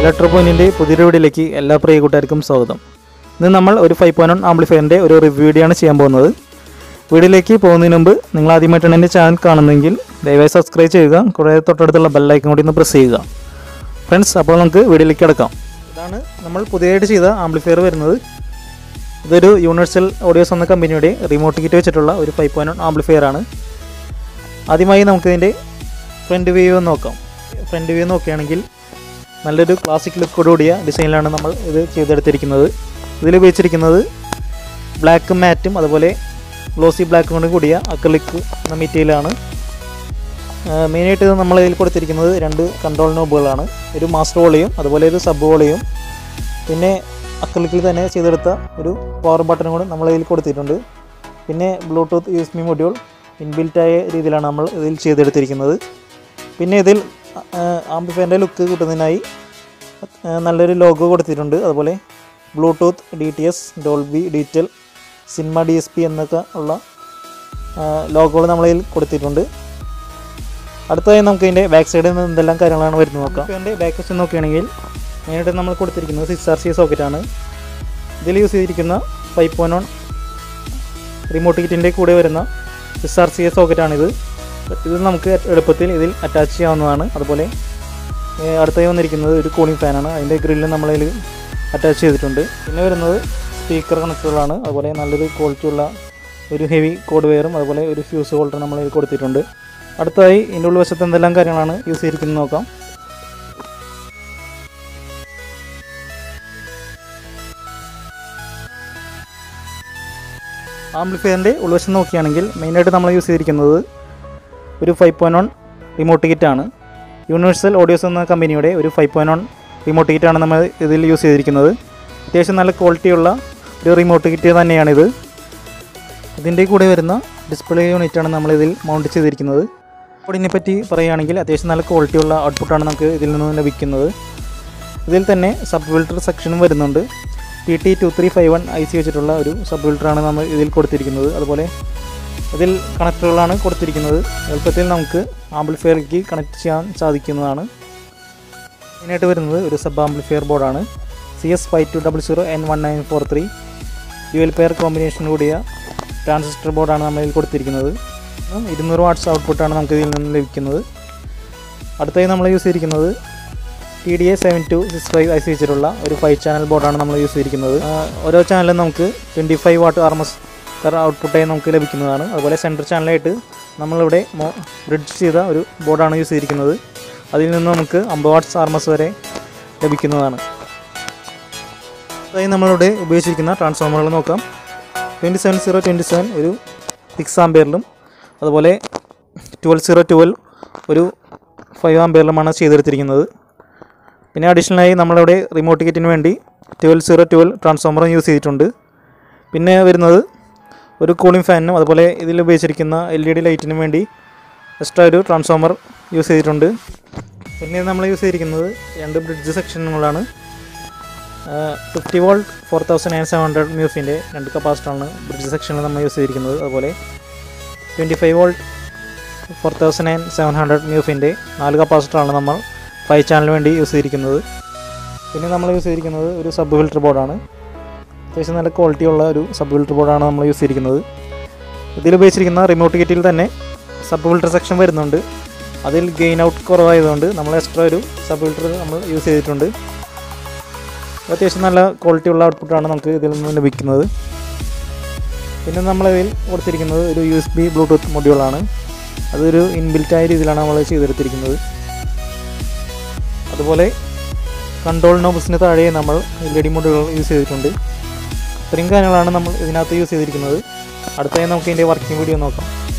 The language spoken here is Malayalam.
ഇലക്ട്രോ പോയിന്റിൻ്റെ പുതിയൊരു വീഡിയോയിലേക്ക് എല്ലാ പ്രിയ കൂട്ടുകാർക്കും സ്വാഗതം ഇന്ന് നമ്മൾ ഒരു ഫൈവ് പോയിന്റ് വൺ ആംപ്ലിഫയറിൻ്റെ ഒരു റിവ്യൂ വീഡിയോ ആണ് ചെയ്യാൻ പോകുന്നത് വീഡിയോയിലേക്ക് പോകുന്നതിന് മുമ്പ് നിങ്ങൾ ആദ്യമായിട്ടാണ് എൻ്റെ ചാനൽ കാണുന്നതെങ്കിൽ ദയവായി സബ്സ്ക്രൈബ് ചെയ്യുക കുറേ തൊട്ടടുത്തുള്ള ബെല്ലൈക്കൺ കൂടി ഒന്ന് പ്രസ് ചെയ്യുക ഫ്രണ്ട്സ് അപ്പോൾ നമുക്ക് വീഡിയോയിലേക്ക് കിടക്കാം ഇതാണ് നമ്മൾ പുതിയതായിട്ട് ചെയ്ത ആംപ്ലിഫയർ വരുന്നത് ഇതൊരു യൂണിവേഴ്സൽ ഓഡിയോസ് എന്ന കമ്പനിയുടെ റിമോട്ട് കിറ്റ് വെച്ചിട്ടുള്ള ഒരു ഫൈവ് പോയിന്റ് വൺ ആംപ്ലിഫയർ ആണ് ആദ്യമായി നമുക്കിതിൻ്റെ ഫ്രണ്ട് വ്യൂ നോക്കാം ഫ്രണ്ട് വ്യൂ നോക്കുകയാണെങ്കിൽ നല്ലൊരു ക്ലാസിക് ലുക്കോടുകൂടിയ ഡിസൈനിലാണ് നമ്മൾ ഇത് ചെയ്തെടുത്തിരിക്കുന്നത് ഇതിൽ ഉപയോഗിച്ചിരിക്കുന്നത് ബ്ലാക്ക് മാറ്റും അതുപോലെ ഗ്ലോസി ബ്ലാക്കും കൊണ്ട് കൂടിയ അക്രലിക് എന്ന മെറ്റീരിയലാണ് മെയിനായിട്ട് ഇത് നമ്മൾ ഇതിൽ കൊടുത്തിരിക്കുന്നത് രണ്ട് കൺട്രോൾ നോബുകളാണ് ഒരു മാസ്റ്റർ വോളിയും അതുപോലെ ഒരു സബ് വോളിയും പിന്നെ അക്രലിക്കിൽ തന്നെ ചെയ്തെടുത്ത ഒരു പവർ ബട്ടൺ കൂടെ നമ്മൾ ഇതിൽ കൊടുത്തിട്ടുണ്ട് പിന്നെ Bluetooth U S B module ഇൻബിൽറ്റായ രീതിയിലാണ് നമ്മൾ ഇതിൽ ചെയ്തെടുത്തിരിക്കുന്നത് പിന്നെ ഇതിൽ ആംപ്ലിഫയറിൻ്റെ ലുക്ക് കിട്ടുന്നതിനായി ആ, നല്ലൊരു ലോഗോ കൊടുത്തിട്ടുണ്ട് അതുപോലെ Bluetooth D T S Dolby digital cinema D S P എന്നൊക്കെ ഉള്ള ലോഗോകൾ നമ്മളതിൽ കൊടുത്തിട്ടുണ്ട് അടുത്തതായി നമുക്ക് ഇതിൻ്റെ ബാക്ക് സൈഡിൽ നിന്ന് എന്തെല്ലാം കാര്യങ്ങളാണ് വരുന്നത് നോക്കാം ഇതിൻ്റെ ബാക്ക് വശം നോക്കുകയാണെങ്കിൽ മെയിനായിട്ട് നമ്മൾ കൊടുത്തിരിക്കുന്നത് സിക്സ് ആർ സി സോക്കറ്റാണ് ഇതിൽ യൂസ് ചെയ്തിരിക്കുന്ന ഫൈവ് പോയിന്റ് വൺ റിമോട്ട് കിറ്റിൻ്റെ കൂടെ വരുന്ന സിക്സ് ആർ സി എ സോക്കറ്റാണിത് ഇത് നമുക്ക് എളുപ്പത്തിൽ ഇതിൽ അറ്റാച്ച് ചെയ്യാവുന്നതാണ് അതുപോലെ ഏഹ്, അടുത്തായി വന്നിരിക്കുന്നത് ഒരു കൂളിംഗ് ഫാനാണ് അതിൻ്റെ ഗ്രില്ല് നമ്മളതിൽ അറ്റാച്ച് ചെയ്തിട്ടുണ്ട് പിന്നെ വരുന്നത് സ്പീക്കർ കണക്റ്റുകളാണ് അതുപോലെ നല്ലൊരു ക്വാളിറ്റി ഉള്ള ഒരു ഹെവി കോഡ് വെയറും അതുപോലെ ഒരു ഫ്യൂസ് ഹോൾഡർ നമ്മളതിൽ കൊടുത്തിട്ടുണ്ട് അടുത്തതായി ഇതിൻ്റെ ഉൾവശത്ത് എന്തെല്ലാം കാര്യങ്ങളാണ് യൂസ് ചെയ്തിരിക്കുന്നത് നോക്കാം ആംപ്ലിഫയറിൻ്റെ ഉൾവശം നോക്കുകയാണെങ്കിൽ മെയിനായിട്ട് നമ്മൾ യൂസ് ചെയ്തിരിക്കുന്നത് ഒരു ഫൈവ് പോയിൻറ്റ് വൺ റിമോട്ട് കിറ്റാണ് യൂണിവേഴ്സൽ ഓഡിയോസ് എന്ന കമ്പനിയുടെ ഒരു ഫൈവ് പോയിൻറ്റ് വൺ റിമോട്ട് കിറ്റാണ് നമ്മൾ ഇതിൽ യൂസ് ചെയ്തിരിക്കുന്നത് അത്യാവശ്യം നല്ല ക്വാളിറ്റിയുള്ള ഒരു റിമോട്ട് കിറ്റ് തന്നെയാണിത് ഇതിൻ്റെ കൂടെ വരുന്ന ഡിസ്പ്ലേ യൂണിറ്റാണ് നമ്മൾ ഇതിൽ മൗണ്ട് ചെയ്തിരിക്കുന്നത് ഇതിനെ പറ്റി പറയുകയാണെങ്കിൽ അത്യാവശ്യം നല്ല ക്വാളിറ്റിയുള്ള ഔട്ട്പുട്ടാണ് നമുക്ക് ഇതിൽ നിന്ന് ലഭിക്കുന്നത് ഇതിൽ തന്നെ സബ് ഫിൽട്ടർ സെക്ഷനും വരുന്നുണ്ട് T T two three five one IC സി വെച്ചിട്ടുള്ള ഒരു സബ് ഫിൽട്ടറാണ് നമ്മൾ ഇതിൽ കൊടുത്തിരിക്കുന്നത് അതുപോലെ ഇതിൽ കണക്ടറുകളാണ് കൊടുത്തിരിക്കുന്നത് എളുപ്പത്തിൽ നമുക്ക് ആംപ്ലിഫയറിലേക്ക് കണക്ട് ചെയ്യാൻ സാധിക്കുന്നതാണ് മെയിനായിട്ട് വരുന്നത് ഒരു സബ് ആംപ്ലിഫയർ ബോർഡാണ് C S five two double zero N one nine four three dual pair combination കൂടിയ ട്രാൻസിസ്റ്റർ ബോർഡാണ് നമ്മൾ ഇതിൽ കൊടുത്തിരിക്കുന്നത് ഉം, ഇരുന്നൂറ് വാട്ട്സ് ഔട്ട്പുട്ടാണ് നമുക്ക് ഇതിൽ നിന്ന് ലഭിക്കുന്നത് അടുത്തായി നമ്മൾ യൂസ് ചെയ്തിരിക്കുന്നത് T D A seven two six five IC സി വെച്ചിട്ടുള്ള ഒരു ഫൈവ് ചാനൽ ബോർഡാണ് നമ്മൾ യൂസ് ചെയ്തിരിക്കുന്നത് ആ, ഓരോ ചാനലും നമുക്ക് ട്വൻറ്റി ഫൈവ് വാട്ട് ആർ എം എസ് ഔട്ട്പുട്ടായി നമുക്ക് ലഭിക്കുന്നതാണ് അതുപോലെ സെൻറ്റർ ചാനലായിട്ട് നമ്മളിവിടെ മോ ബ്രിഡ്ജ് ചെയ്ത ഒരു ബോർഡാണ് യൂസ് ചെയ്തിരിക്കുന്നത് അതിൽ നിന്ന് നമുക്ക് അമ്പത് വാട്ട്സ് ആർ എം എസ് വരെ ലഭിക്കുന്നതാണ് അതായി നമ്മളിവിടെ ഉപയോഗിച്ചിരിക്കുന്ന ട്രാൻസ്ഫോമറുകൾ നോക്കാം twenty seven zero twenty seven ഒരു സിക്സ് ആംബിയറിലും അതുപോലെ ട്വൽവ് സീറോ ട്വൽവ് ഒരു ഫൈവ് ആംബിയറിലുമാണ് ചെയ്തെടുത്തിരിക്കുന്നത് പിന്നെ അഡീഷണലായി നമ്മളിവിടെ റിമോട്ട് കിറ്റിന് വേണ്ടി ട്വൽവ് സീറോ ട്വൽവ് ട്രാൻസ്ഫോമറും യൂസ് ചെയ്തിട്ടുണ്ട് പിന്നെ വരുന്നത് ഒരു കൂളിംഗ് ഫാനിനും അതുപോലെ ഇതിൽ ഉപയോഗിച്ചിരിക്കുന്ന എൽ ഇ ഡി ലൈറ്റിനും വേണ്ടി എക്സ്ട്രാ ഒരു ട്രാൻസ്ഫോമർ യൂസ് ചെയ്തിട്ടുണ്ട് പിന്നെ നമ്മൾ യൂസ് ചെയ്തിരിക്കുന്നത് രണ്ട് ബ്രിഡ്ജ് സെക്ഷനുകളാണ് fifty volt four thousand nine seven hundred മ്യൂസിൻ്റെ രണ്ട് കപ്പാസിറ്ററാണ് ബ്രിഡ്ജ് സെക്ഷനിൽ നമ്മൾ യൂസ് ചെയ്തിരിക്കുന്നത് അതുപോലെ twenty five volt four thousand nine seven hundred മ്യൂസിൻ്റെ നാല് കപ്പാസിറ്ററാണ് നമ്മൾ ഫൈവ് ചാനലിന് വേണ്ടി യൂസ് ചെയ്തിരിക്കുന്നത് പിന്നെ നമ്മൾ യൂസ് ചെയ്തിരിക്കുന്നത് ഒരു സബ് ഫിൽറ്റർ ബോർഡാണ് അത്യാവശ്യം നല്ല ക്വാളിറ്റി ഉള്ള ഒരു സബ് ഫിൽറ്റർ ബോർഡാണ് നമ്മൾ യൂസ് ചെയ്തിരിക്കുന്നത് ഇതിൽ ഉപയോഗിച്ചിരിക്കുന്ന റിമോട്ട് കിറ്റിൽ തന്നെ സബ് ഫിൽറ്റർ സെക്ഷൻ വരുന്നുണ്ട് അതിൽ ഗെയിൻ ഔട്ട് കുറവായതുകൊണ്ട് നമ്മൾ എക്സ്ട്രാ ഒരു സബ് ഫിൽറ്റർ നമ്മൾ യൂസ് ചെയ്തിട്ടുണ്ട് അത്യാവശ്യം നല്ല ക്വാളിറ്റി ഉള്ള ഔട്ട്പുട്ടാണ് നമുക്ക് ഇതിൽ നിന്ന് ലഭിക്കുന്നത് പിന്നെ നമ്മളിതിൽ കൊടുത്തിരിക്കുന്നത് ഒരു യു എസ് ബി ബ്ലൂടൂത്ത് മൊഡ്യൂളാണ് അതൊരു ഇൻബിൽറ്റായ രീതിയിലാണ് നമ്മൾ ചെയ്തെടുത്തിരിക്കുന്നത് അതുപോലെ കൺട്രോൾ നോബ്സിന് താഴെ നമ്മൾ എൽ ഇ ഡി മോഡുകൾ യൂസ് ചെയ്തിട്ടുണ്ട് ഇത്രയും കാര്യങ്ങളാണ് നമ്മൾ ഇതിനകത്ത് യൂസ് ചെയ്തിരിക്കുന്നത് അടുത്തായി നമുക്ക് ഇതിൻ്റെ വർക്കിംഗ് വീഡിയോ നോക്കാം